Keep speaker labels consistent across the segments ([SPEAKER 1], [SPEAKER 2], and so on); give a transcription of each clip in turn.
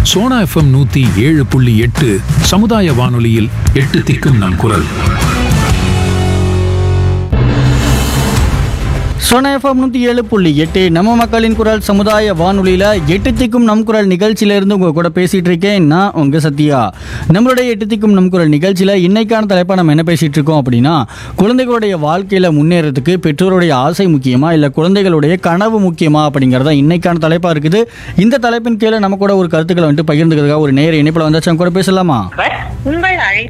[SPEAKER 1] Sona FM நூத்தி ஏழு புள்ளி எட்டு சமுதாய வானொலியில் எட்டு திக்கும் நம் குரல்
[SPEAKER 2] சோனா எஃப்எம் நூற்றி ஏழு புள்ளி எட்டு நம்ம மக்களின் குரல் சமுதாய வானொலியில் எட்டு திக்கும் நம் குரல் நிகழ்ச்சியிலேருந்து உங்கள் கூட பேசிகிட்டு இருக்கேன் நான் உங்கள் சத்யா நம்மளுடைய எட்டு திக்கும் நம் குரல் நிகழ்ச்சியில் இன்னைக்கான தலைப்பாக நம்ம என்ன பேசிகிட்டு இருக்கோம் அப்படின்னா குழந்தைகளுடைய வாழ்க்கையில் முன்னேறதுக்கு பெற்றோருடைய ஆசை முக்கியமா இல்லை குழந்தைகளுடைய கனவு முக்கியமா அப்படிங்கிறதா இன்னைக்கான தலைப்பாக இருக்குது இந்த தலைப்பின் கீழே நம்ம கூட ஒரு கருத்துக்களை வந்துட்டு பகிர்ந்துக்கிறதுக்காக ஒரு நேர இணைப்பில் வந்தாச்சு அவங்க கூட பேசலாமா
[SPEAKER 3] அவர் உங்கள் அழை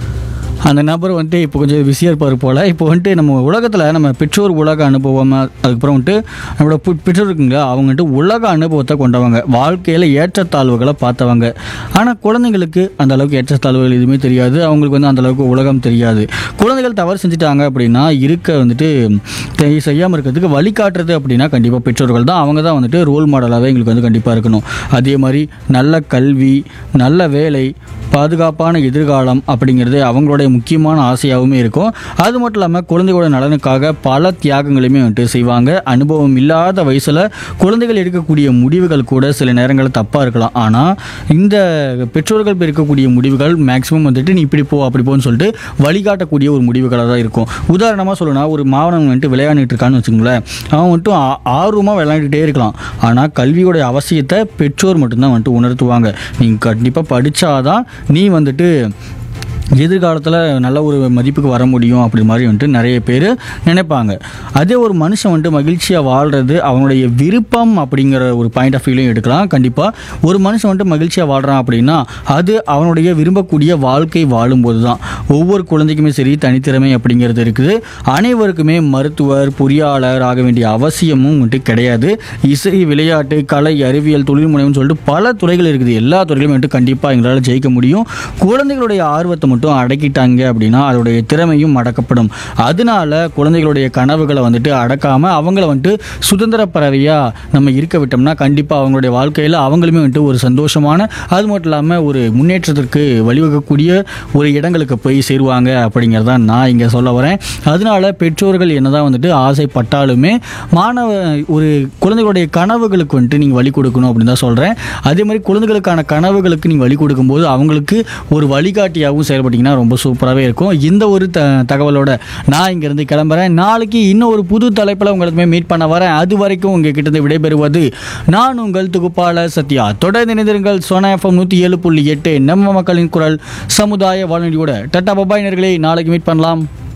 [SPEAKER 2] அந்த நபர் வந்துட்டு இப்போ கொஞ்சம் பிஸியாக இருப்பார் போல் இப்போ வந்துட்டு நம்ம உலகத்தில் நம்ம பெற்றோர் உலக அனுபவம் அதுக்கப்புறம் வந்துட்டு நம்மளோட பு- பெற்றோர் இருக்குங்களா அவங்க வந்துட்டு உலக அனுபவத்தை கொண்டவங்க வாழ்க்கையில் ஏற்றத்தாழ்வுகளை பார்த்தவங்க ஆனால் குழந்தைங்களுக்கு அந்த அளவுக்கு ஏற்றத்தாழ்வுகள் எதுவுமே தெரியாது அவங்களுக்கு வந்து அந்த அளவுக்கு உலகம் தெரியாது குழந்தைகள் தவறு செஞ்சுட்டாங்க அப்படின்னா இருக்க வந்துட்டு தெ- செய்யாமல் இருக்கிறதுக்கு வழிகாட்டுறது அப்படின்னா கண்டிப்பாக பெற்றோர்கள் தான் அவங்க தான் வந்துட்டு ரோல் மாடலாகவே எங்களுக்கு வந்து கண்டிப்பாக இருக்கணும் அதே மாதிரி நல்ல கல்வி நல்ல வேலை பாதுகாப்பான எதிர்காலம் அப்படிங்கிறது அவங்களுடைய முக்கியமான ஆசையாகவுமே இருக்கும் அது மட்டும் இல்லாமல் குழந்தைகளோட நலனுக்காக பல தியாகங்களையுமே வந்துட்டு செய்வாங்க அனுபவம் இல்லாத வயசில் குழந்தைகள் எடுக்கக்கூடிய முடிவுகள் கூட சில நேரங்களில் தப்பாக இருக்கலாம் ஆனால் இந்த பெற்றோர்கள் எடுக்கக்கூடிய முடிவுகள் மேக்ஸிமம் வந்துட்டு நீ இப்படி போ அப்படி போன்னு சொல்லிட்டு வழிகாட்டக்கூடிய ஒரு முடிவுகளாக தான் இருக்கும் உதாரணமாக சொல்லணும்னா ஒரு மாணவன் வந்துட்டு விளையாண்டுட்டு இருக்கான்னு வச்சுங்களேன் அவன் வந்துட்டு ஆ- ஆர்வமாக விளையாண்டுட்டே இருக்கலாம் ஆனால் கல்வியோடைய அவசியத்தை பெற்றோர் மட்டும்தான் வந்துட்டு உணர்த்துவாங்க நீங்கள் கண்டிப்பாக படித்தாதான் நீ வந்துட்டு எதிர்காலத்தில் நல்ல ஒரு மதிப்புக்கு வர முடியும் அப்படி மாதிரி வந்துட்டு நிறைய பேர் நினைப்பாங்க அதே ஒரு மனுஷன் வந்துட்டு மகிழ்ச்சியாக வாழ்கிறது அவனுடைய விருப்பம் அப்படிங்கிற ஒரு பாயிண்ட் ஆஃப் வியூலையும் எடுக்கலாம் கண்டிப்பாக ஒரு மனுஷன் வந்துட்டு மகிழ்ச்சியாக வாழ்கிறான் அப்படின்னா அது அவனுடைய விரும்பக்கூடிய வாழ்க்கை வாழும்போது தான் ஒவ்வொரு குழந்தைக்குமே சரி தனித்திறமை அப்படிங்கிறது இருக்குது அனைவருக்குமே மருத்துவர் பொறியாளர் ஆக வேண்டிய அவசியமும் வந்துட்டு கிடையாது இசை விளையாட்டு கலை அறிவியல் தொழில் முனைவுன்னு சொல்லிட்டு பல துறைகள் இருக்குது எல்லா துறையிலும் வந்துட்டு கண்டிப்பாக எங்களால் ஜெயிக்க முடியும் குழந்தைகளுடைய ஆர்வத்தை மட்டும் அடக்கிட்டாங்க அப்படின்னா அதோடைய திறமையும் அடக்கப்படும் அதனால குழந்தைகளுடைய கனவுகளை வந்துட்டு அடக்காமல் அவங்கள வந்துட்டு சுதந்திர பறவையாக நம்ம இருக்க விட்டோம்னா கண்டிப்பாக அவங்களுடைய வாழ்க்கையில் அவங்களுமே வந்துட்டு ஒரு சந்தோஷமான அது மட்டும் இல்லாமல் ஒரு முன்னேற்றத்திற்கு வழிவகுக்கக்கூடிய ஒரு இடங்களுக்கு போய் சேருவாங்க அப்படிங்கிறத நான் இங்கே சொல்ல வரேன் அதனால பெற்றோர்கள் என்னதான் வந்துட்டு ஆசைப்பட்டாலுமே மாணவ ஒரு குழந்தைகளுடைய கனவுகளுக்கு வந்துட்டு நீங்கள் வழி கொடுக்கணும் அப்படின்னு தான் சொல்கிறேன் அதே மாதிரி குழந்தைகளுக்கான கனவுகளுக்கு நீங்கள் வழி கொடுக்கும்போது அவங்களுக்கு ஒரு வழிகாட்டியாகவும் செயல்பட்டீங்கன்னா ரொம்ப சூப்பராகவே இருக்கும் இந்த ஒரு த தகவலோட நான் இங்கேருந்து கிளம்புறேன் நாளைக்கு இன்னும் ஒரு புது தலைப்பில் உங்களுக்குமே மீட் பண்ண வரேன் அது வரைக்கும் உங்கள் கிட்ட விடைபெறுவது நான் உங்கள் தொகுப்பாளர் சத்யா தொடர்ந்து இணைந்திருங்கள் சோனா எஃப்எம் நூற்றி ஏழு புள்ளி எட்டு நம்ம மக்களின் குரல் சமுதாய வானொலியோட டட்டா பபாய் நேயர்களே நாளைக்கு மீட் பண்ணலாம்